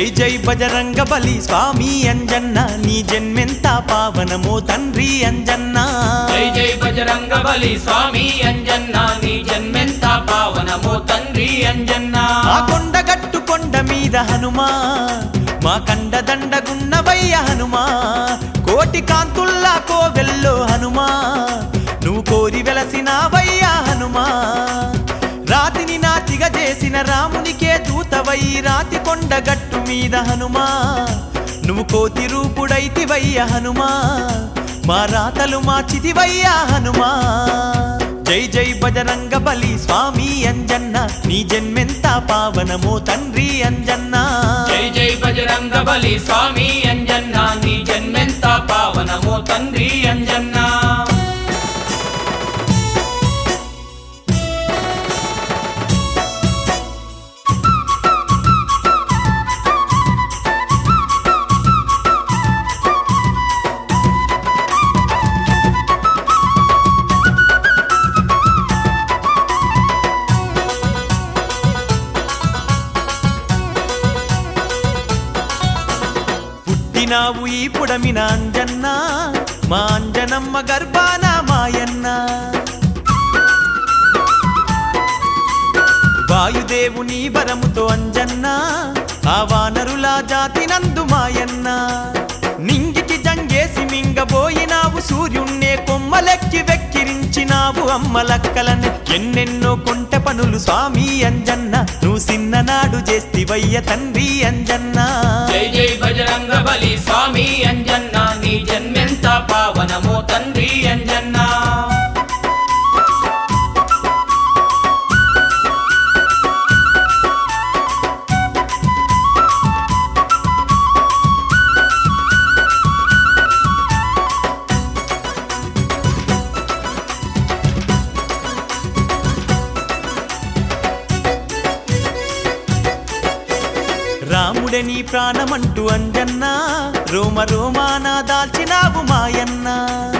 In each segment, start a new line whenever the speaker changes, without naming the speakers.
జై బజరంగ బలి స్వామి అంజన్న నీ జన్మెంత పావనమో తండ్రి అంజన్న
జై జై బజరంగ బలి స్వామి అంజన్న నీ జన్మెంత పావనమో తండ్రి అంజన్న
ఆ కొండగట్టు కొండ మీద హనుమా మా కండ దండగున్నవయ్య హనుమా కోటి కాంతుల్లా కోవెల్లో హనుమా నువ్వు కోరి వెలసినావయ్య హనుమా రాతిని నాతిగా చేసిన రామునికే దూతవై రాతి కొండగట్టు మీద హనుమా నువ్వు కోతి రూపుడైతివయ్య హనుమా మా రాతలు మార్చితివయ్యా హనుమా జై జై బజరంగ బలి స్వామి అంజన్న నీ జన్మెంత పావనమో తండ్రి అంజన్న
జై జై బజరంగ బలి స్వామి అంజన్న నీ జన్మెంత పావనమో తండ్రి అంజన్న
పుట్టినావు ఈ పుడమిన అంజన్న మా అంజనమ్మ గర్భాన మాయన్న వాయుదేవుని వరముతో అంజన్న ఆ వానరులా జాతి నందు మాయన్న నింగికి జంగేసి మింగబోయినావు సూర్యున్నే కొమ్మలెక్కి వెక్కిరించినావు అమ్మలక్కలని ఎన్నెన్నో కొంట పనులు స్వామి అంజన్న నువ్వు సిన్ననాడు చేస్తివయ్య తండ్రి అంజన్న
జై జై బజరంగ బలి స్వామి అంజన్న నీ జన్మెంత పావనమో తండ్రి అంజన్న
రాముడే నీ ప్రాణమంటూ అంజన్న రోమ రోమాన దాల్చినావు మాయన్న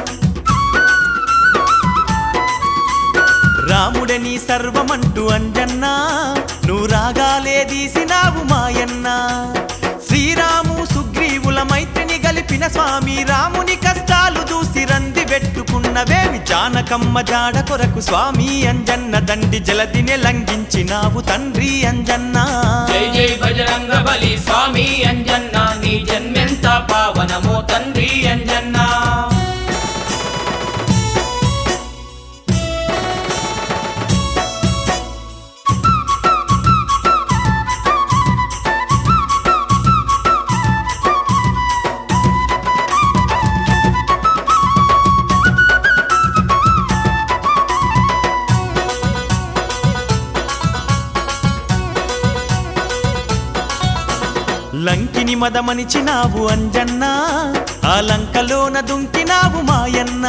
రాముడే నీ సర్వమంటూ అంజన్న నువ్వు రాగాలే తీసినావు మాయన్న శ్రీరాము సుగ్రీవుల మైత్రిని గలిపిన స్వామి రాముని కష్టాలు చూసి రంది పెట్టుకున్నవేవి జానకమ్మ జాడ కొరకు స్వామి అంజన్న దండి జలదినే లంఘించినావు తండ్రి అంజన్న
జై జై బజరంగ బలి స్వామి అంజన్న నీ జన్మెంత పావనమో తండ్రి అంజన్న
లంకిని మదమనిచినావు అంజన్న ఆ లంకలోన దుంకినావు మాయన్న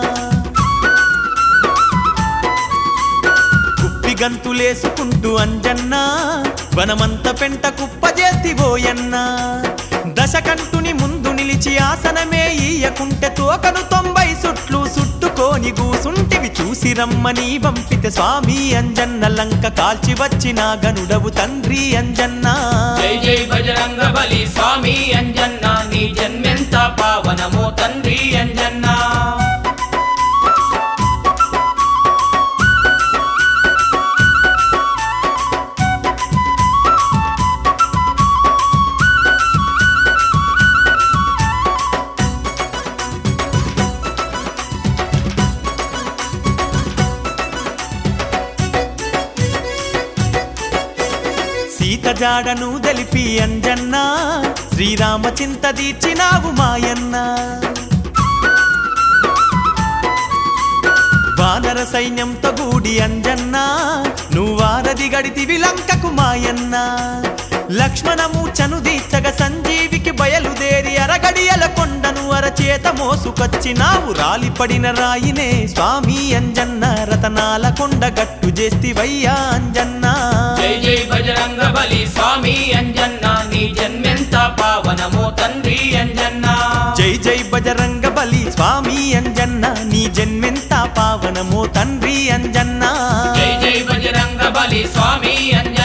కుప్పి గంతులేసుకుంటూ అంజన్న వనమంత పెంట కుప్పజేతివోయన్న దశకంటుని ముందు నిలిచి ఆసనమే ఈయకుంటే తోకను తొంభై సుట్లు సుట్టుకోని గూసుంటివి చూసి రమ్మని పంపితే స్వామి అంజన్న లంక కాల్చి వచ్చిన గనుడవు తండ్రి అంజన్న
జై జై బజరంగ బలి స్వామి అంజన్న నీ జన్మెంత పావనమో తండ్రి అంజన్న
సీత జాడను తెలిపి అంజన్న శ్రీరామ చింత తీర్చినావు మాయన్న వానర సైన్యంతో గూడి అంజన్న నువ్వారది గడితివి లంకకు మాయన్న లక్ష్మణమూచను దీర్చగ సంజీవికి బయలుదేరి అరగడియల కొండను అరచేత మోసుకొచ్చినావు రాలిపడిన రాయినే స్వామి అంజన్న రతనాల కొండ గట్టు చేస్తివయ్యా అంజన్న
జై జై బజరంగ బలి స్వామి అంజన్న నీ జన్మెంత పావనమో తండ్రి అంజన్న
జై జై బజరంగ బలి స్వామి అంజన్న నీ జన్మెంత పావనమో తండ్రి అంజన్న
జై జై బజరంగ బలి స్వామి అంజన్న